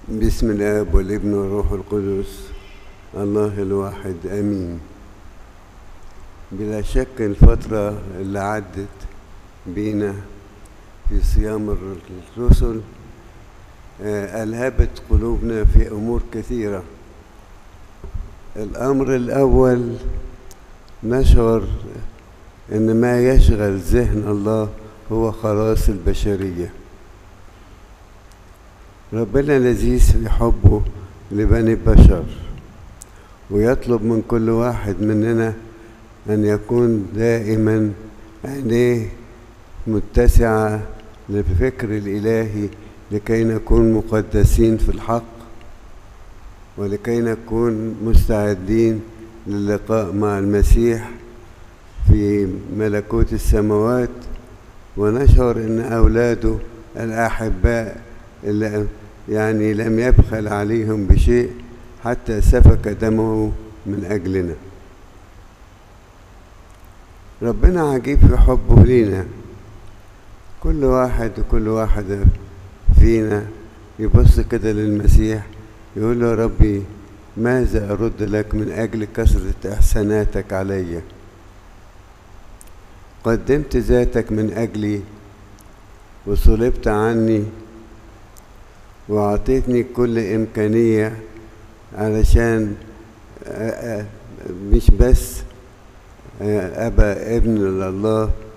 بسم الاب والابن والروح القدس الله الواحد امين بلا شك الفتره اللي عدت بينا في صيام الرسل آه، الهبت قلوبنا في امور كثيره الامر الاول نشعر ان ما يشغل ذهن الله هو خلاص البشريه ربنا لذيذ في حبه لبني البشر ويطلب من كل واحد مننا أن يكون دائما عينيه متسعة للفكر الإلهي لكي نكون مقدسين في الحق ولكي نكون مستعدين للقاء مع المسيح في ملكوت السماوات ونشعر أن أولاده الأحباء اللي يعني لم يبخل عليهم بشيء حتى سفك دمه من أجلنا ربنا عجيب في حبه لينا كل واحد وكل واحدة فينا يبص كده للمسيح يقول له يا ربي ماذا أرد لك من أجل كثرة إحساناتك علي قدمت ذاتك من أجلي وصلبت عني وأعطيتني كل إمكانية علشان مش بس أبقى ابن لله